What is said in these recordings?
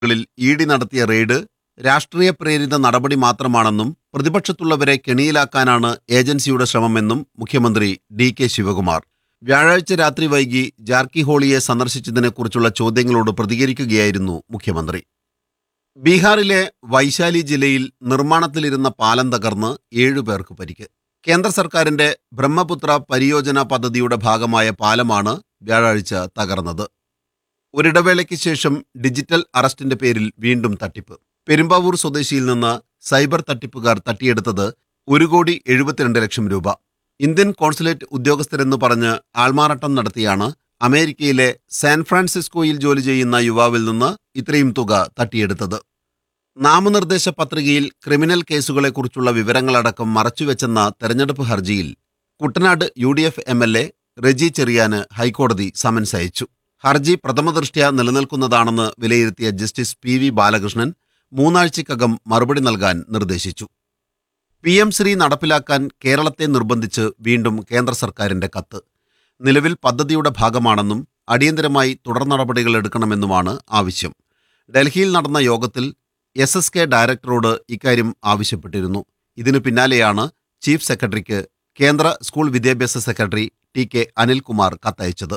കളിൽ E D നടത്തിയ raid രാഷ്ട്രീയ പ്രേരിത നടപടി മാത്രമാണെന്നും പ്രതിപക്ഷത്തുള്ളവരെ കെണിയിലാക്കാനാണ് ഏജൻസിയുടെ ശ്രമമെന്നും മുഖ്യമന്ത്രി ഡി കെ ശിവകുമാർ വ്യാഴാഴ്ച രാത്രി വൈകി ജാർക്കിഹോളിയെ സന്ദർശിച്ചതിനെക്കുറിച്ചുള്ള ചോദ്യങ്ങളോട് പ്രതികരിക്കുകയായിരുന്നു മുഖ്യമന്ത്രി ബീഹാറിലെ വൈശാലി ജില്ലയിൽ നിർമ്മാണത്തിലിരുന്ന പാലം തകർന്ന് ഏഴുപേർക്ക് പരിക്ക് കേന്ദ്ര സർക്കാരിന്റെ ബ്രഹ്മപുത്ര പരിയോജന പദ്ധതിയുടെ ഭാഗമായ പാലമാണ് വ്യാഴാഴ്ച തകർന്നത് ഒരിടവേളയ്ക്ക് ശേഷം ഡിജിറ്റൽ അറസ്റ്റിന്റെ പേരിൽ വീണ്ടും തട്ടിപ്പ് പെരുമ്പാവൂർ സ്വദേശിയിൽ നിന്ന് സൈബർ തട്ടിപ്പുകാർ തട്ടിയെടുത്തത് ഒരു കോടി എഴുപത്തിരണ്ട് ലക്ഷം രൂപ ഇന്ത്യൻ കോൺസുലേറ്റ് ഉദ്യോഗസ്ഥരെന്ന് പറഞ്ഞ് ആൾമാറാട്ടം നടത്തിയാണ് അമേരിക്കയിലെ സാൻ ഫ്രാൻസിസ്കോയിൽ ജോലി ചെയ്യുന്ന യുവാവിൽ നിന്ന് ഇത്രയും തുക തട്ടിയെടുത്തത് നാമനിർദ്ദേശ പത്രികയിൽ ക്രിമിനൽ കേസുകളെക്കുറിച്ചുള്ള വിവരങ്ങളടക്കം മറച്ചുവെച്ചെന്ന തെരഞ്ഞെടുപ്പ് ഹർജിയിൽ Kuttanad U D F M L A Reji ചെറിയാന് ഹൈക്കോടതി സമൻസ് അയച്ചു ഹർജി പ്രഥമദൃഷ്ട്യാ നിലനിൽക്കുന്നതാണെന്ന് വിലയിരുത്തിയ ജസ്റ്റിസ് പി വി ബാലകൃഷ്ണൻ മൂന്നാഴ്ചക്കകം മറുപടി നൽകാൻ നിർദ്ദേശിച്ചു പി എം ശ്രീ നടപ്പിലാക്കാൻ കേരളത്തെ നിർബന്ധിച്ച് വീണ്ടും കേന്ദ്ര സർക്കാരിന്റെ കത്ത് നിലവിൽ പദ്ധതിയുടെ ഭാഗമാണെന്നും അടിയന്തരമായി തുടർ നടപടികൾ എടുക്കണമെന്നുമാണ് ആവശ്യം ഡൽഹിയിൽ നടന്ന യോഗത്തിൽ എസ് എസ് കെ ഡയറക്ടറോട് ഇക്കാര്യം ആവശ്യപ്പെട്ടിരുന്നു ഇതിനു പിന്നാലെയാണ് ചീഫ് സെക്രട്ടറിക്ക് കേന്ദ്ര സ്കൂൾ വിദ്യാഭ്യാസ സെക്രട്ടറി ടി കെ അനിൽകുമാർ കത്തയച്ചത്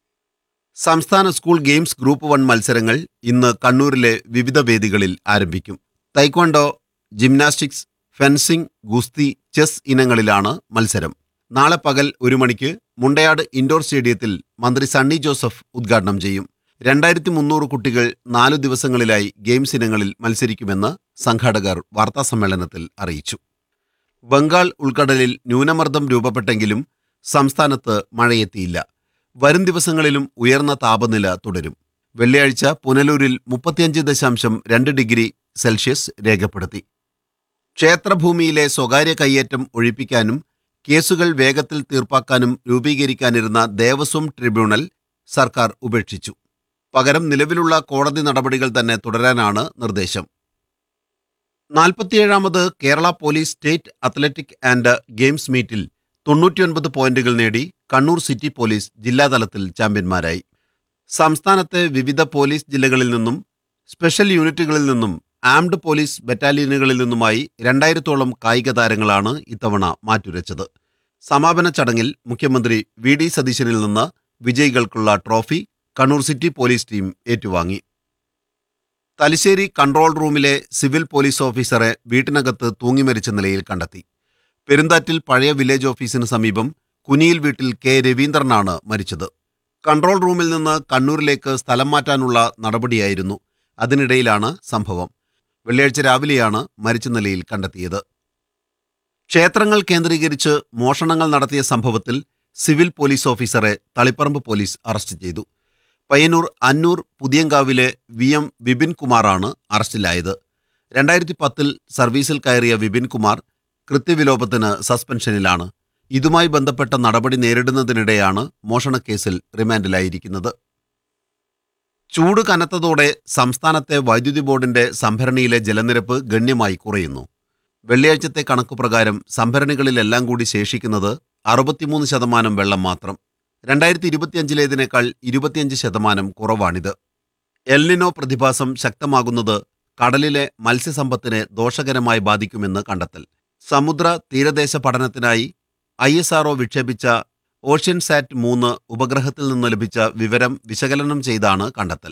സംസ്ഥാന സ്കൂൾ ഗെയിംസ് ഗ്രൂപ്പ് വൺ മത്സരങ്ങൾ ഇന്ന് കണ്ണൂരിലെ വിവിധ വേദികളിൽ ആരംഭിക്കും തൈക്വാൻഡോ ജിംനാസ്റ്റിക്സ് ഫെൻസിംഗ് ഗുസ്തി ചെസ് ഇനങ്ങളിലാണ് മത്സരം നാളെ പകൽ ഒരു മണിക്ക് മുണ്ടയാട് ഇൻഡോർ സ്റ്റേഡിയത്തിൽ മന്ത്രി സണ്ണി ജോസഫ് ഉദ്ഘാടനം ചെയ്യും രണ്ടായിരത്തി മുന്നൂറ് കുട്ടികൾ നാലു ദിവസങ്ങളിലായി ഗെയിംസ് ഇനങ്ങളിൽ മത്സരിക്കുമെന്ന് സംഘാടകർ വാർത്താസമ്മേളനത്തിൽ അറിയിച്ചു ബംഗാൾ ഉൾക്കടലിൽ ന്യൂനമർദ്ദം രൂപപ്പെട്ടെങ്കിലും സംസ്ഥാനത്ത് മഴയെത്തിയില്ല വരും ദിവസങ്ങളിലും ഉയർന്ന താപനില തുടരും വെള്ളിയാഴ്ച പുനലൂരിൽ മുപ്പത്തിയഞ്ച് ദശാംശം രണ്ട് ഡിഗ്രി സെൽഷ്യസ് രേഖപ്പെടുത്തി ക്ഷേത്രഭൂമിയിലെ സ്വകാര്യ കയ്യേറ്റം ഒഴിപ്പിക്കാനും കേസുകൾ വേഗത്തിൽ തീർപ്പാക്കാനും രൂപീകരിക്കാനിരുന്ന ദേവസ്വം ട്രിബ്യൂണൽ സർക്കാർ ഉപേക്ഷിച്ചു പകരം നിലവിലുള്ള കോടതി നടപടികൾ തന്നെ തുടരാനാണ് നിർദ്ദേശം നാൽപ്പത്തിയേഴാമത് Kerala police state athletic and games മീറ്റിൽ തൊണ്ണൂറ്റിയൊൻപത് പോയിന്റുകൾ നേടി കണ്ണൂർ സിറ്റി പോലീസ് ജില്ലാതലത്തിൽ ചാമ്പ്യന്മാരായി സംസ്ഥാനത്തെ വിവിധ പോലീസ് ജില്ലകളിൽ നിന്നും സ്പെഷ്യൽ യൂണിറ്റുകളിൽ നിന്നും ആംഡ് പോലീസ് ബറ്റാലിയനുകളിൽ നിന്നുമായി രണ്ടായിരത്തോളം കായിക താരങ്ങളാണ് ഇത്തവണ മാറ്റുരച്ചത് സമാപന ചടങ്ങിൽ മുഖ്യമന്ത്രി വി ഡി സതീശനിൽ നിന്ന് വിജയികൾക്കുള്ള trophy Kannur city police team ഏറ്റുവാങ്ങി തലശ്ശേരി കൺട്രോൾ റൂമിലെ സിവിൽ പോലീസ് ഓഫീസറെ വീട്ടിനകത്ത് തൂങ്ങിമരിച്ച നിലയിൽ കണ്ടെത്തി പെരുന്താറ്റിൽ പഴയ വില്ലേജ് ഓഫീസിന് സമീപം കുനിയിൽ വീട്ടിൽ കെ രവീന്ദ്രനാണ് മരിച്ചത് കൺട്രോൾ റൂമിൽ നിന്ന് കണ്ണൂരിലേക്ക് സ്ഥലം മാറ്റാനുള്ള നടപടിയായിരുന്നു അതിനിടയിലാണ് സംഭവം വെള്ളിയാഴ്ച രാവിലെയാണ് മരിച്ച നിലയിൽ കണ്ടെത്തിയത് ക്ഷേത്രങ്ങൾ കേന്ദ്രീകരിച്ച് മോഷണങ്ങൾ നടത്തിയ സംഭവത്തിൽ സിവിൽ പോലീസ് ഓഫീസറെ തളിപ്പറമ്പ് പോലീസ് അറസ്റ്റ് ചെയ്തു പയ്യന്നൂർ അന്നൂർ പുതിയങ്കാവിലെ വി എം വിപിൻ കുമാറാണ് അറസ്റ്റിലായത് രണ്ടായിരത്തി പത്തിൽ സർവീസിൽ കയറിയ വിപിൻ കുമാർ കൃത്യവിലോപത്തിന് സസ്പെൻഷനിലാണ് ഇതുമായി ബന്ധപ്പെട്ട നടപടി നേരിടുന്നതിനിടെയാണ് മോഷണക്കേസിൽ റിമാൻഡിലായിരിക്കുന്നത് ചൂട് കനത്തതോടെ സംസ്ഥാനത്തെ വൈദ്യുതി ബോർഡിന്റെ സംഭരണിയിലെ ജലനിരപ്പ് ഗണ്യമായി കുറയുന്നു വെള്ളിയാഴ്ചത്തെ കണക്കുപ്രകാരം സംഭരണികളിലെല്ലാം കൂടി ശേഷിക്കുന്നത് അറുപത്തിമൂന്ന് ശതമാനം വെള്ളം മാത്രം രണ്ടായിരത്തി ഇരുപത്തിയഞ്ചിലേതിനേക്കാൾ ഇരുപത്തിയഞ്ച് ശതമാനം കുറവാണിത് എൽനിനോ പ്രതിഭാസം ശക്തമാകുന്നത് കടലിലെ മത്സ്യസമ്പത്തിനെ ദോഷകരമായി ബാധിക്കുമെന്ന് കണ്ടെത്തൽ സമുദ്ര തീരദേശ പഠനത്തിനായി ഐ എസ് ആർഒ വിക്ഷേപിച്ച ഓഷ്യൻ സാറ്റ് മൂന്ന് ഉപഗ്രഹത്തിൽ നിന്ന് ലഭിച്ച വിവരം വിശകലനം ചെയ്താണ് കണ്ടെത്തൽ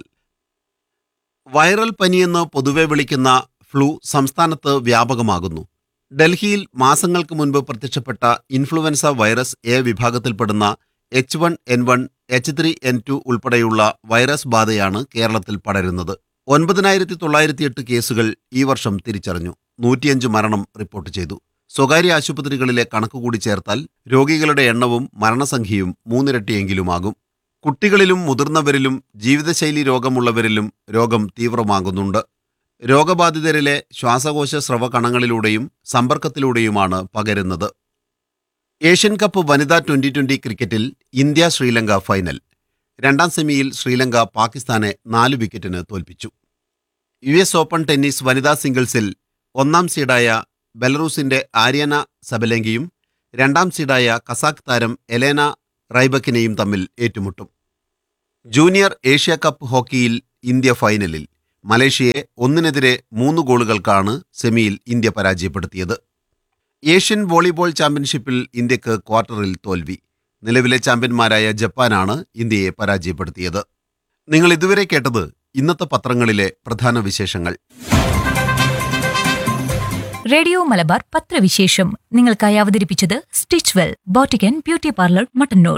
വൈറൽ പനിയെന്ന് പൊതുവെ വിളിക്കുന്ന ഫ്ലൂ സംസ്ഥാനത്ത് വ്യാപകമാകുന്നു ഡൽഹിയിൽ മാസങ്ങൾക്ക് മുൻപ് പ്രത്യക്ഷപ്പെട്ട ഇൻഫ്ലുവൻസ വൈറസ് എ വിഭാഗത്തിൽപ്പെടുന്ന H one N one H three N two ഉൾപ്പെടെയുള്ള വൈറസ് ബാധയാണ് കേരളത്തിൽ പടരുന്നത് ഒൻപതിനായിരത്തി തൊള്ളായിരത്തി എട്ട് കേസുകൾ ഈ വർഷം തിരിച്ചറിഞ്ഞു നൂറ്റിയഞ്ച് മരണം റിപ്പോർട്ട് ചെയ്തു സ്വകാര്യ ആശുപത്രികളിലെ കണക്കുകൂടി ചേർത്താൽ രോഗികളുടെ എണ്ണവും മരണസംഖ്യയും മൂന്നിരട്ടിയെങ്കിലുമാകും കുട്ടികളിലും മുതിർന്നവരിലും ജീവിതശൈലി രോഗമുള്ളവരിലും രോഗം തീവ്രമാകുന്നുണ്ട് രോഗബാധിതരിലെ ശ്വാസകോശ സ്രവകണങ്ങളിലൂടെയും സമ്പർക്കത്തിലൂടെയുമാണ് പകരുന്നത് ഏഷ്യൻ കപ്പ് വനിതാ ട്വന്റി ട്വന്റി ക്രിക്കറ്റിൽ ഇന്ത്യ ശ്രീലങ്ക ഫൈനൽ രണ്ടാം സെമിയിൽ ശ്രീലങ്ക പാകിസ്ഥാനെ നാല് വിക്കറ്റിന് തോൽപ്പിച്ചു യു എസ് ഓപ്പൺ ടെന്നീസ് വനിതാ സിംഗിൾസിൽ ഒന്നാം സീഡായ ബെലറൂസിന്റെ ആര്യന സബലെങ്കിയും രണ്ടാം സീഡായ കസാഖ് താരം എലേന റൈബക്കിനെയും തമ്മിൽ ഏറ്റുമുട്ടും ജൂനിയർ ഏഷ്യ കപ്പ് ഹോക്കിയിൽ ഇന്ത്യ ഫൈനലിൽ മലേഷ്യയെ ഒന്നിനെതിരെ മൂന്ന് ഗോളുകൾക്കാണ് സെമിയിൽ ഇന്ത്യ പരാജയപ്പെടുത്തിയത് ഏഷ്യൻ വോളിബോൾ ചാമ്പ്യൻഷിപ്പിൽ ഇന്ത്യക്ക് ക്വാർട്ടറിൽ തോൽവി നിലവിലെ ചാമ്പ്യന്മാരായ ജപ്പാനാണ് ഇന്ത്യയെ പരാജയപ്പെടുത്തിയത് നിങ്ങൾ ഇതുവരെ കേട്ടത് ഇന്നത്തെ പത്രങ്ങളിലെ പ്രധാന വിശേഷങ്ങൾ റേഡിയോ മലബാർ പത്രവിശേഷം നിങ്ങൾക്കായി അവതരിപ്പിച്ചത് stitch well boutique beauty parlour Mattannur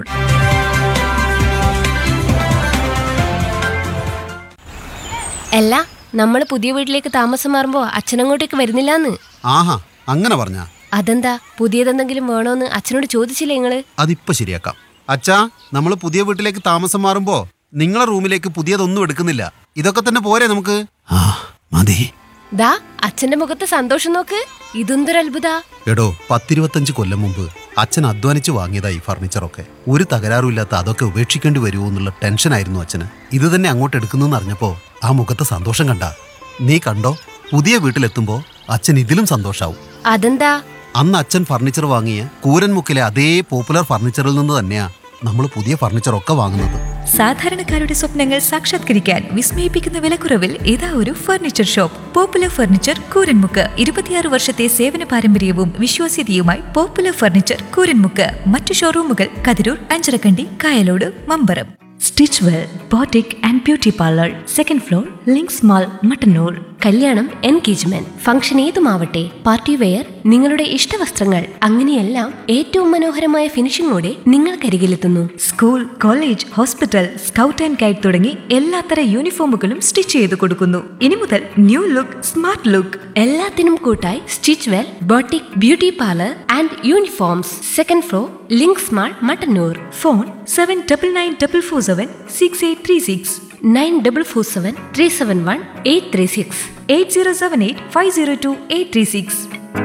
അല്ല നമ്മൾ പുതിയ വീട്ടിലേക്ക് താമസം മാറുമ്പോ അച്ഛനങ്ങോട്ടേക്ക് വരുന്നില്ലാന്ന് ആഹാ അങ്ങനെ പറഞ്ഞ അതെന്താ പുതിയതെന്തെങ്കിലും വേണോന്ന് അച്ഛനോട് ചോദിച്ചില്ലേ നിങ്ങള് അതിപ്പോ ശരിയാക്കാം അച്ഛാ നമ്മൾ പുതിയ വീട്ടിലേക്ക് താമസം മാറുമ്പോ നിങ്ങളെ റൂമിലേക്ക് പുതിയതൊന്നും എടുക്കുന്നില്ല ഇതൊക്കെ തന്നെ പോരെ നമുക്ക് ആ മതി ദാ അച്ഛന്റെ മുഖത്ത് സന്തോഷം നോക്ക് ഇതെന്തൊരു അത്ഭുത എടോ പത്തിരുപത്തഞ്ച് കൊല്ലം മുമ്പ് അച്ഛൻ അധ്വാനിച്ച് വാങ്ങിയതാ ഈ ഫർണിച്ചറൊക്കെ ഒരു തകരാറുമില്ലാത്ത അതൊക്കെ ഉപേക്ഷിക്കേണ്ടി വരുമോ എന്നുള്ള ടെൻഷനായിരുന്നു അച്ഛന് ഇത് തന്നെ അങ്ങോട്ട് എടുക്കുന്നു അറിഞ്ഞപ്പോ ആ മുഖത്തെ സന്തോഷം കണ്ട നീ കണ്ടോ പുതിയ വീട്ടിലെത്തുമ്പോ അച്ഛൻ ഇതിലും സന്തോഷാവും അതെന്താ അന്ന് അച്ഛൻ ഫർണിച്ചർ വാങ്ങിയ കൂരൻമുക്കിലെ അതേ പോപ്പുലർ ഫർണിച്ചറിൽ നിന്ന് തന്നെയാ നമ്മൾ പുതിയ ഫർണിച്ചറൊക്കെ വാങ്ങുന്നത് സാധാരണക്കാരുടെ സ്വപ്നങ്ങൾ സാക്ഷാത്കരിക്കാൻ വിസ്മയിപ്പിക്കുന്ന വിലക്കുറവിൽ ഇതാ ഒരു furniture shop popular furniture Kooranmukku ഇരുപത്തിയാറ് വർഷത്തെ സേവന പാരമ്പര്യവും വിശ്വാസ്യതയുമായി പോപ്പുലർ ഫർണിച്ചർ കൂരൻമുക്ക് മറ്റു ഷോറൂമുകൾ Kathiroor Anjarakandy Kayalode Mambaram stitch well boutique and beauty parlour second floor links mall Mattannur കല്യാണം എൻഗേജ്മെന്റ് ഫംഗ്ഷൻ ഏതുമാവട്ടെ പാർട്ടി വെയർ നിങ്ങളുടെ ഇഷ്ടവസ്ത്രങ്ങൾ അങ്ങനെയെല്ലാം ഏറ്റവും മനോഹരമായ ഫിനിഷിംഗോടെ നിങ്ങൾക്കരികിലെത്തുന്നു school college hospital scout and guide തുടങ്ങി എല്ലാത്തര യൂണിഫോമുകളും സ്റ്റിച്ച് ചെയ്ത് കൊടുക്കുന്നു ഇനി മുതൽ ന്യൂ ലുക്ക് സ്മാർട്ട് ലുക്ക് എല്ലാത്തിനും കൂട്ടായി stitch well boutique beauty parlour and uniforms second floor links mall Mattannur phone seven double nine double four seven six eight three six nine double four seven three seven one eight three six eight zero seven eight five zero two eight three six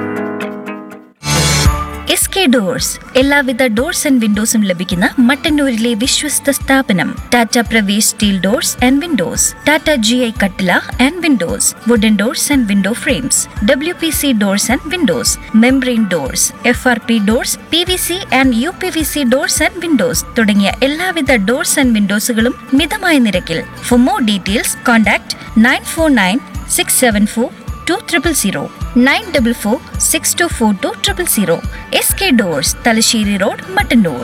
S K doors എല്ലാവിധ doors and വിൻഡോസും ലഭിക്കുന്ന മട്ടന്നൂരിലെ വിശ്വസ്ത സ്ഥാപനം Tata Pravesh steel doors and windows Tata G I കട്ടില and Windows wooden doors and window frames W P C doors and windows membrane doors F R P doors P V C and U P V C doors and windows തുടങ്ങിയ എല്ലാവിധ doors and വിൻഡോസുകളും മിതമായ നിരക്കിൽ for more details contact nine four nine six seven four two triple zero nine double four six two four two triple zero S K doors Thalassery road Mattannur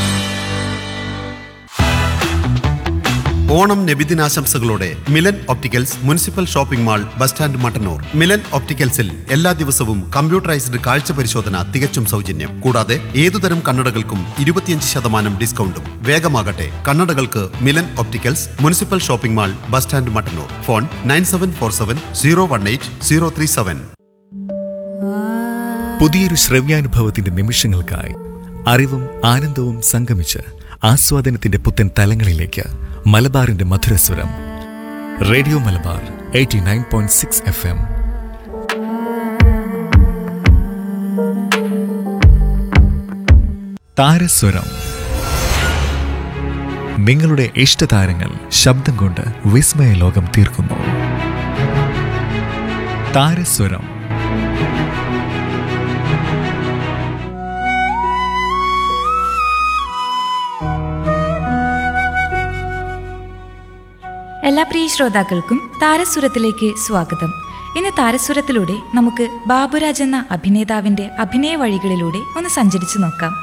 Onam നബിദിനാശംസകളോടെ Milan opticals municipal shopping mall bus stand Mattannur Milan ഒപ്റ്റിക്കൽസിൽ എല്ലാ ദിവസവും computerised കാഴ്ച പരിശോധന തികച്ചും സൗജന്യം കൂടാതെ ഏതുതരം കണ്ണടകൾക്കും ഇരുപത്തിയഞ്ച് ശതമാനം ഡിസ്കൗണ്ടും വേഗമാകട്ടെ കണ്ണടകൾക്ക് Milan opticals municipal shopping mall bus stand Mattannur phone nine seven four seven zero one eight zero three seven പുതിയൊരു ശ്രവ്യാനുഭവത്തിന്റെ നിമിഷങ്ങൾക്കായി അറിവും ആനന്ദവും സംഗമിച്ച് ആസ്വാദനത്തിന്റെ പുത്തൻ തലങ്ങളിലേക്ക് മലബാറിന്റെ മധുരസ്വരം radio Malabar eighty nine point six F M താരസ്വരം നിങ്ങളുടെ ഇഷ്ടതാരങ്ങൾ ശബ്ദം കൊണ്ട് വിസ്മയ ലോകം തീർക്കുന്നു താരസ്വരം എല്ലാ പ്രിയ ശ്രോതാക്കൾക്കും താരസുരത്തിലേക്ക് സ്വാഗതം ഇന്ന് താരസുരത്തിലൂടെ നമുക്ക് ബാബുരാജ് എന്ന അഭിനേതാവിന്റെ അഭിനയ വഴികളിലൂടെ ഒന്ന് സഞ്ചരിച്ചു നോക്കാം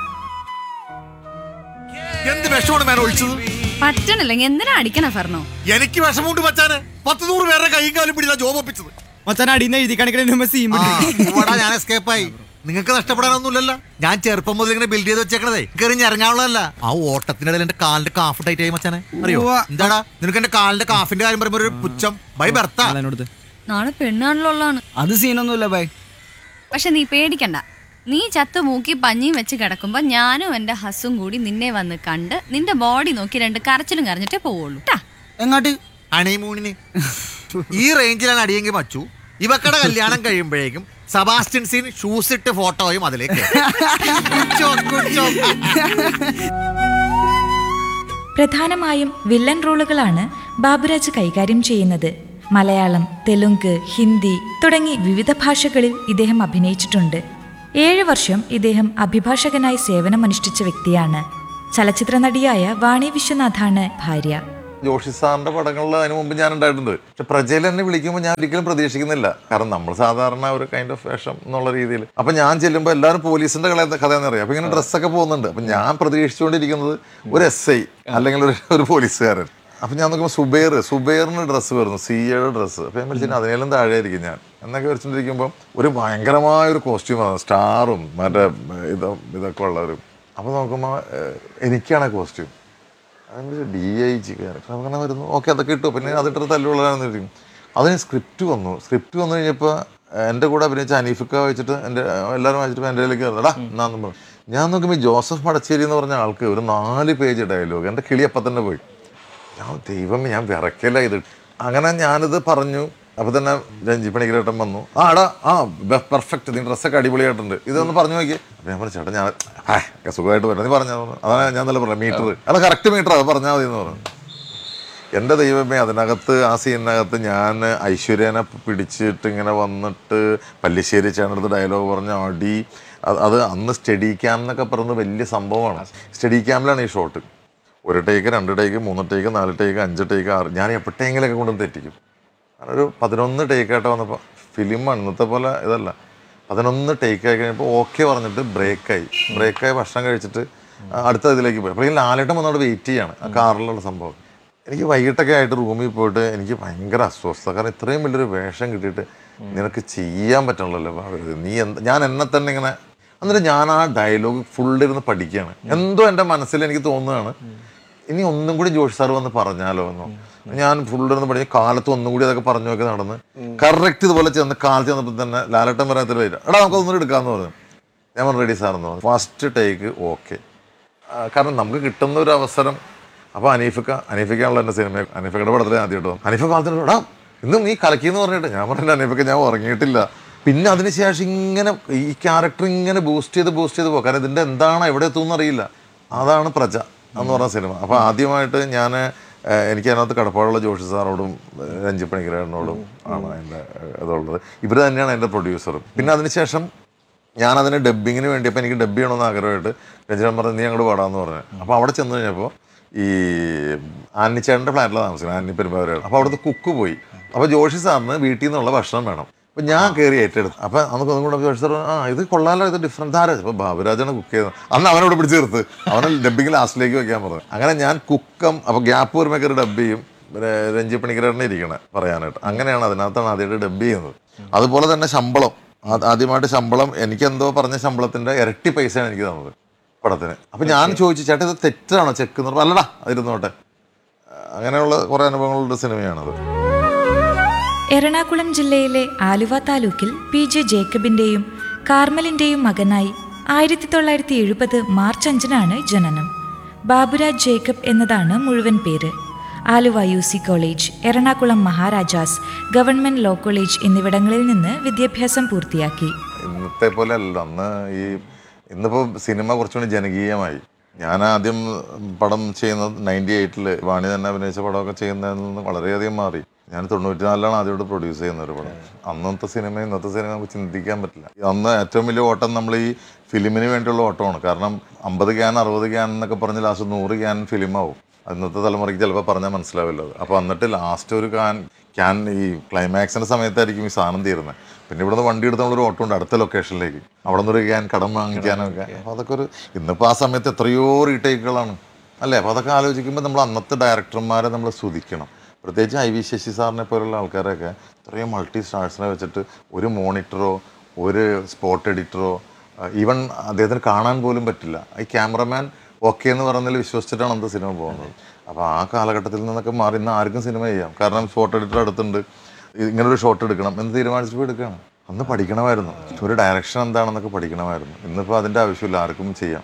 എന്ത് വിഷമാണ് ഞാൻ ഒഴിച്ചത് പറ്റണില്ലെങ്കിൽ എന്തിനാ അടിക്കണ ഫർണോ എനിക്ക് വിഷമമുണ്ട് മച്ചാനെ പത്ത് നൂറ് പേരുടെ കൈയും കാലും പിടിച്ച ജോബ് ഒപ്പിച്ചത് മച്ചാൻ അടിയിൽ എഴുതി കണക്കിന് ആ, ഞാൻ എസ്കേപ്പായി നിങ്ങൾക്ക് നഷ്ടപ്പെടാനൊന്നുമില്ലല്ലോ ഞാൻ ചെറുപ്പം മുതൽ ഇങ്ങനെ ബിൽഡ് ചെയ്ത് വെച്ചേക്കണതേ കയറി ഇറങ്ങാനുള്ളതല്ല ആ ഓട്ടത്തിനിടയിൽ എന്റെ കാലിന്റെ കാഫ് ടൈറ്റ് ആയി മച്ചാനെ അറിയോ ഉവ്വ. എന്താടാ നിനക്ക് എന്റെ കാലിന്റെ കാഫിന്റെ കാര്യം പറയുമ്പോ ഒരു പുച്ഛം ബൈ ബർത്ത എന്നോട് നാളെ പെണ്ണാണല്ലോളാണ് അത് സീനൊന്നുമില്ല ബൈ പക്ഷെ നീ പേടിക്കണ്ട നീ ചത്ത് മൂക്കി പഞ്ഞിയും വെച്ച് കിടക്കുമ്പോ ഞാനും എന്റെ ഹസ്സും കൂടി നിന്നെ വന്ന് കണ്ട് നിന്റെ ബോഡി നോക്കി രണ്ട് കരച്ചിലും കരഞ്ഞിട്ടേ പോവുള്ളൂ ട്ടാ എങ്ങാട്ട് അണീമൂണിന് ഈ റേഞ്ചിലാണ് അടിയെങ്കിൽ മച്ചു ഇവക്കടെ കല്യാണം കഴിയുമ്പോഴേക്കും സബാസ്റ്റ്യൻ സീൻ ഷൂസ് ഇട്ട് ഫോട്ടോയും അതിലേക്ക് കുച്ചോ, കുച്ചോ. പ്രധാനമായും വില്ലൻ റോളുകളാണ് ബാബുരാജ് കൈകാര്യം ചെയ്യുന്നത് മലയാളം തെലുങ്ക് ഹിന്ദി തുടങ്ങി വിവിധ ഭാഷകളിൽ ഇദ്ദേഹം അഭിനയിച്ചിട്ടുണ്ട് ഏഴ് വർഷം ഇദ്ദേഹം അഭിഭാഷകനായി സേവനമനുഷ്ഠിച്ച വ്യക്തിയാണ് ചലച്ചിത്ര നടിയായ വാണി വിശ്വനാഥാണ് ഭാര്യ ജോഷി സാറിന്റെ പടങ്ങളിൽ അതിന് മുമ്പ് ഞാൻ ഉണ്ടായിട്ടുണ്ട് പക്ഷെ പ്രജയിൽ എന്നെ വിളിക്കുമ്പോൾ ഞാൻ ഒരിക്കലും പ്രതീക്ഷിക്കുന്നില്ല കാരണം നമ്മൾ സാധാരണ ഒരു കൈൻഡ് ഓഫ് വേഷം എന്നുള്ള രീതിയിൽ അപ്പൊ ഞാൻ ചെല്ലുമ്പോൾ എല്ലാവരും പോലീസിന്റെ കള കഥയെന്ന് അറിയാം അപ്പൊ ഇങ്ങനെ ഡ്രസ്സൊക്കെ പോകുന്നുണ്ട് അപ്പൊ ഞാൻ പ്രതീക്ഷിച്ചുകൊണ്ടിരിക്കുന്നത് ഒരു എസ് ഐ അല്ലെങ്കിൽ ഒരു ഒരു പോലീസുകാരൻ അപ്പൊ ഞാൻ നോക്കുമ്പോൾ സുബൈർ സുബൈറിന് ഡ്രസ്സ് വരുന്നു സി എയുടെ ഡ്രസ്സ് അപ്പൊ ഞാൻ വിളിച്ചിട്ട് അതിനേലും താഴെ ആയിരിക്കും ഞാൻ എന്നൊക്കെ വരച്ചോണ്ടിരിക്കുമ്പോൾ ഒരു ഭയങ്കരമായ ഒരു കോസ്റ്റ്യൂമാണ് സ്റ്റാറും മറ്റേ ഇതോ ഇതൊക്കെ ഉള്ള ഒരു അപ്പൊ നോക്കുമ്പോൾ എനിക്കാണ് costume D I G character അങ്ങനെ വരുന്നു ഓക്കെ അതൊക്കെ ഇട്ടു പിന്നെ അതിട്ട് തല്ലുള്ളതാണെന്നിരിക്കും അതിന് സ്ക്രിപ്റ്റ് വന്നു സ്ക്രിപ്റ്റ് വന്നു കഴിഞ്ഞപ്പോൾ എൻ്റെ കൂടെ അഭിനയിച്ച അനീഫിക്ക വെച്ചിട്ട് എൻ്റെ എല്ലാവരും വായിച്ചിട്ട് എൻ്റെ കയ്യിലേക്ക് എടാ എന്നാന്ന് പറഞ്ഞു ഞാൻ നോക്കുമ്പോൾ ഈ ജോസഫ് മടച്ചേരി എന്ന് പറഞ്ഞ ആൾക്ക് ഒരു നാല് പേജ് ഡയലോഗ് എൻ്റെ കിളി അപ്പം തന്നെ പോയി ഞാൻ ദൈവം ഞാൻ വിറക്കല ഇത് അങ്ങനെ ഞാനിത് പറഞ്ഞു അപ്പൊ തന്നെ രഞ്ജി പണിക്കരേട്ടൻ വന്നു ആ എടാ ആ പെർഫെക്റ്റ് നീ ഡ്രസ്സൊക്കെ അടിപൊളിയായിട്ടുണ്ട് ഇതൊന്ന് പറഞ്ഞു നോക്കി അപ്പൊ ഞാൻ പറഞ്ഞു ചേട്ടാ ഞാൻ "ഹായ്, ഒക്കെ സുഖമായിട്ട് വരാം നീ പറഞ്ഞാൽ അതാണ് ഞാൻ നല്ല പറഞ്ഞു മീറ്റർ അല്ല കറക്റ്റ് മീറ്റർ അത് പറഞ്ഞാൽ മതി എന്ന് പറഞ്ഞു എൻ്റെ ദൈവമേ അതിനകത്ത് ആ സീനിനകത്ത് ഞാൻ ഐശ്വര്യനെ പിടിച്ചിട്ട് ഇങ്ങനെ വന്നിട്ട് പല്ലിശ്ശേരി ചേട്ടനടുത്ത് ഡയലോഗ് പറഞ്ഞ അടി അത് അത് അന്ന് സ്റ്റഡി ക്യാം എന്നൊക്കെ പറയുന്നത് വലിയ സംഭവമാണ് സ്റ്റഡി ക്യാമിലാണ് ഈ ഷോട്ട് ഒരു ടേക്ക് രണ്ട് ടേക്ക് മൂന്ന് ടേക്ക് നാല് ടേക്ക് അഞ്ച് ടേക്ക് ആറ് ഞാൻ എപ്പോഴെങ്കിലൊക്കെ കൊണ്ടുവന്ന് തെറ്റിക്കും കാരണം ഒരു പതിനൊന്ന് ടേക്കായിട്ട് വന്നപ്പോൾ ഫിലിമാണ് ഇന്നത്തെ പോലെ ഇതല്ല പതിനൊന്ന് ടേക്ക് ആയി കഴിഞ്ഞപ്പോൾ ഓക്കെ പറഞ്ഞിട്ട് ബ്രേക്കായി ബ്രേക്കായി ഭക്ഷണം കഴിച്ചിട്ട് ആ, അടുത്ത ഇതിലേക്ക് പോയി അപ്പോൾ ഈ ലാലേട്ടൻ വന്നവിടെ വെയിറ്റ് ചെയ്യാണ് ആ കാറിലുള്ള സംഭവം എനിക്ക് വൈകിട്ടൊക്കെ ആയിട്ട് റൂമിൽ പോയിട്ട് എനിക്ക് ഭയങ്കര അസ്വസ്ഥത കാരണം ഇത്രയും വലിയൊരു വേഷം കിട്ടിയിട്ട് നിനക്ക് ചെയ്യാൻ പറ്റണല്ലോ ഭാരതി. നീ എന്ത് ഞാൻ എന്നെ തന്നെ ഇങ്ങനെ എന്നിട്ട് ഞാൻ ആ ഡയലോഗ് ഫുള്ളിരുന്ന് പഠിക്കുകയാണ് എന്തോ എൻ്റെ മനസ്സിൽ എനിക്ക് തോന്നുകയാണ് ഇനി ഒന്നും കൂടി ജോഷി സാർ വന്ന് പറഞ്ഞാലോ എന്നോ ഞാൻ ഫുള്ളിരുന്ന് പഠിച്ച് കാലത്ത് ഒന്നും കൂടി അതൊക്കെ പറഞ്ഞു നോക്കി നടന്ന് കറക്റ്റ് ഇതുപോലെ ചെന്ന് കാലത്ത് ചെന്നപ്പോൾ തന്നെ ലാലട്ടൻ പറയാത്തിൽ വരിക എടാ നമുക്ക് ഒന്നും എടുക്കാമെന്ന് പറഞ്ഞു ഞാൻ പറഞ്ഞു റെഡി സാർ എന്ന് പറഞ്ഞു ഫസ്റ്റ് ടേക്ക് ഓക്കെ കാരണം നമുക്ക് കിട്ടുന്ന ഒരു അവസരം അപ്പോൾ അനീഫിക്ക അനീഫിക്കാണല്ലോ എൻ്റെ സിനിമ അനീഫിക്കയുടെ പടത്തിൽ ആദ്യമായിട്ട് വന്നു അനീഫ കാലത്തിന് എടാ ഇന്നും നീ കലക്കിയെന്ന് പറഞ്ഞിട്ട് ഞാൻ പറഞ്ഞില്ല അനീഫിക്ക ഞാൻ ഉറങ്ങിയിട്ടില്ല പിന്നെ അതിനുശേഷം ഇങ്ങനെ ഈ ക്യാരക്ടർ ഇങ്ങനെ ബൂസ്റ്റ് ചെയ്ത് ബൂസ്റ്റ് ചെയ്ത് പോകും കാരണം ഇതിൻ്റെ എന്താണ് എവിടെ എത്തുമെന്ന് അറിയില്ല അതാണ് പ്രജ എന്ന് പറഞ്ഞ സിനിമ അപ്പോൾ ആദ്യമായിട്ട് ഞാൻ എനിക്ക് അതിനകത്ത് കടപ്പാടുള്ള ജോഷി സാറോടും ഏഹ്, രഞ്ജി പണിക്കരനോടും ആണ് എൻ്റെ ഏഹ്, ഇതുള്ളത് ഇവർ തന്നെയാണ് എൻ്റെ പ്രൊഡ്യൂസറും പിന്നെ അതിനുശേഷം ഞാൻ അതിന് ഡബ്ബിങ്ങിന് വേണ്ടി അപ്പോൾ എനിക്ക് ഡബ് ചെയ്യണമെന്ന് ആഗ്രഹമായിട്ട് രഞ്ജന പറഞ്ഞു നീ അങ്ങോട്ട് പാടാന്ന് പറഞ്ഞു അപ്പോൾ അവിടെ ചെന്ന് കഴിഞ്ഞപ്പോൾ ഈ ആനിച്ചേട്ടൻ്റെ ഫ്ലാറ്റിലാണ് താമസിക്കുന്നത് ആന്നി പെരുമ്പാവൂരാണ് അപ്പോൾ അവിടുത്തെ കുക്ക് പോയി അപ്പോൾ ജോഷി സാറിന് വീട്ടിൽ നിന്നുള്ള ഭക്ഷണം വേണം അപ്പോൾ ഞാൻ കയറി ഏറ്റെടുത്തു അപ്പോൾ നമുക്ക് ഒന്നും കൂടെ ജോഷി സാർ ആ ഇത് കൊള്ളാലോ ഇത് ഡിഫറെൻറ്റ് ആരാ അപ്പോൾ ബാബുരാജാണ് കുക്ക് ചെയ്തത് അന്ന് അവനോട് പിടിച്ച് നിർത്ത് അവനെ ഡബ്ബിങ് ലാസ്റ്റിലേക്ക് വെക്കാൻ പറഞ്ഞു അങ്ങനെ ഞാൻ കുക്കം അപ്പോൾ ഗ്യാപ്പ് വരുമ്പോൾ കയറി ഡബ് ചെയ്യും പിന്നെ രഞ്ജി പണിക്കരനെ ഇരിക്കണേ പറയാനായിട്ട് അങ്ങനെയാണ് അതിനകത്താണ് ആദ്യമായിട്ട് ഡബ് ചെയ്യുന്നത് അതുപോലെ തന്നെ ശമ്പളം ആ- ആദ്യമായിട്ട് ശമ്പളം എനിക്കെന്തോ പറഞ്ഞ ശമ്പളത്തിന്റെ ഇരട്ടി പൈസയാണ് എനിക്ക് തന്നത് പടത്തിന് അപ്പൊ ഞാൻ ചോദിച്ചു ചേട്ടാ ഇത് തെറ്റാണോ ചെക്ക് എന്ന് പറഞ്ഞു അല്ലടാ അതിരുന്നോട്ടെ അങ്ങനെയുള്ള കുറെ അനുഭവങ്ങളുള്ള സിനിമയാണത് എറണാകുളം ജില്ലയിലെ ആലുവ താലൂക്കിൽ പി ജെ ജേക്കബിന്റെയും കാർമലിന്റെയും മകനായി ആയിരത്തി തൊള്ളായിരത്തി എഴുപത് മാർച്ച് അഞ്ചിനാണ് ജനനം ബാബുരാജ് ജേക്കബ് എന്നതാണ് മുഴുവൻ പേര് Aluva U C college Ernakulam Maharajas government law college എന്നിവിടങ്ങളിൽ നിന്ന് വിദ്യാഭ്യാസം പൂർത്തിയാക്കി ഇന്നത്തെ പോലെ അല്ലല്ലോ അന്ന് ഈ ഇന്നിപ്പോൾ സിനിമ കുറച്ചുകൂടി ജനകീയമായി ഞാൻ ആദ്യം പടം ചെയ്യുന്നത് നയൻറ്റി എയ്റ്റിൽ വാണി തന്നെ അഭിനയിച്ച പടമൊക്കെ ചെയ്യുന്നതിൽ നിന്ന് വളരെയധികം മാറി ഞാൻ തൊണ്ണൂറ്റിനാലിലാണ് ആദ്യമായിട്ട് പ്രൊഡ്യൂസ് ചെയ്യുന്ന ഒരു പടം അന്നത്തെ സിനിമ ഇന്നത്തെ സിനിമ നമുക്ക് ചിന്തിക്കാൻ പറ്റില്ല അന്ന് ഏറ്റവും വലിയ ഓട്ടം നമ്മൾ ഈ ഫിലിമിന് വേണ്ടിയുള്ള ഓട്ടമാണ് കാരണം അമ്പത് ക്യാൻ അറുപത് ക്യാൻ എന്നൊക്കെ പറഞ്ഞ് ലാസ്റ്റ് നൂറ് ക്യാൻ ഫിലിമാവും ഇന്നത്തെ തലമുറയ്ക്ക് ചിലപ്പോൾ പറഞ്ഞാൽ മനസ്സിലാവില്ല അത് അപ്പോൾ എന്നിട്ട് ലാസ്റ്റ് ഒരു കാൻ ക്യാൻ ഈ ക്ലൈമാക്സിൻ്റെ സമയത്തായിരിക്കും ഈ സാധനം തീരുന്നത് പിന്നെ ഇവിടുന്ന് വണ്ടി എടുത്ത് നമ്മളൊരു ഓട്ടോ ഉണ്ട് അടുത്ത ലൊക്കേഷനിലേക്ക് അവിടെ നിന്ന് ഒരു ക്യാൻ കടം വാങ്ങിക്കാനൊക്കെ അപ്പോൾ അതൊക്കെ ഒരു ഇന്നിപ്പോൾ ആ സമയത്ത് എത്രയോ റീടേക്കുകളാണ് അല്ലേ അപ്പോൾ അതൊക്കെ ആലോചിക്കുമ്പോൾ നമ്മൾ അന്നത്തെ ഡയറക്ടർമാരെ നമ്മൾ സ്തുതിക്കണം പ്രത്യേകിച്ച് ഐ വി ശശി സാറിനെ പോലുള്ള ആൾക്കാരൊക്കെ ഇത്രയും മൾട്ടി സ്റ്റാർസിനെ വെച്ചിട്ട് ഒരു മോണിറ്ററോ ഒരു സ്പോട്ട് എഡിറ്ററോ ഈവൻ അദ്ദേഹത്തിന് കാണാൻ പോലും പറ്റില്ല ഈ ക്യാമറമാൻ ഓക്കെ എന്ന് പറയുന്നതിൽ വിശ്വസിച്ചിട്ടാണ് അന്ത് സിനിമ പോകുന്നത് അപ്പോൾ ആ കാലഘട്ടത്തിൽ നിന്നൊക്കെ മാറി ഇന്ന് ആർക്കും സിനിമ ചെയ്യാം കാരണം ഫോട്ടോ എഡിറ്റർ അടുത്തുണ്ട് ഇങ്ങനെ ഒരു ഷോട്ട് എടുക്കണം എന്ന് തീരുമാനിച്ചിട്ട് പോയി എടുക്കുകയാണ് അന്ന് പഠിക്കണമായിരുന്നു ഒരു ഡയറക്ഷൻ എന്താണെന്നൊക്കെ പഠിക്കണമായിരുന്നു ഇന്നിപ്പോൾ അതിൻ്റെ ആവശ്യമില്ല ആർക്കും ചെയ്യാം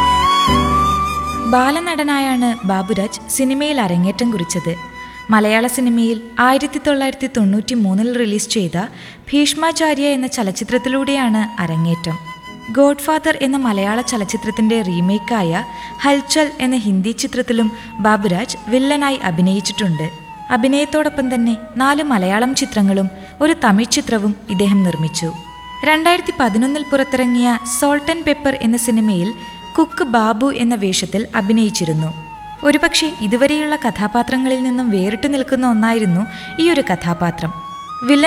ബാലനടനായാണ് ബാബുരാജ് സിനിമയിൽ അരങ്ങേറ്റം കുറിച്ചത് മലയാള സിനിമയിൽ ആയിരത്തി തൊള്ളായിരത്തി തൊണ്ണൂറ്റി മൂന്നിൽ റിലീസ് ചെയ്ത ഭീഷ്മാചാര്യ എന്ന ചലച്ചിത്രത്തിലൂടെയാണ് അരങ്ങേറ്റം ഗോഡ്ഫാദർ എന്ന മലയാള ചലച്ചിത്രത്തിന്റെ റീമേക്കായ ഹൽചൽ എന്ന ഹിന്ദി ചിത്രത്തിലും ബാബുരാജ് വില്ലനായി അഭിനയിച്ചിട്ടുണ്ട് അഭിനയത്തോടൊപ്പം തന്നെ നാല് മലയാളം ചിത്രങ്ങളും ഒരു തമിഴ് ചിത്രവും ഇദ്ദേഹം നിർമ്മിച്ചു രണ്ടായിരത്തി പതിനൊന്നിൽ പുറത്തിറങ്ങിയ സോൾട്ട് ആൻഡ് പെപ്പർ എന്ന സിനിമയിൽ കുക്ക് ബാബു എന്ന വേഷത്തിൽ അഭിനയിച്ചിരുന്നു ഒരുപക്ഷെ ഇതുവരെയുള്ള കഥാപാത്രങ്ങളിൽ നിന്നും വേറിട്ടു നിൽക്കുന്ന ഒന്നായിരുന്നു ഈ ഒരു കഥാപാത്രം വില്ലൻ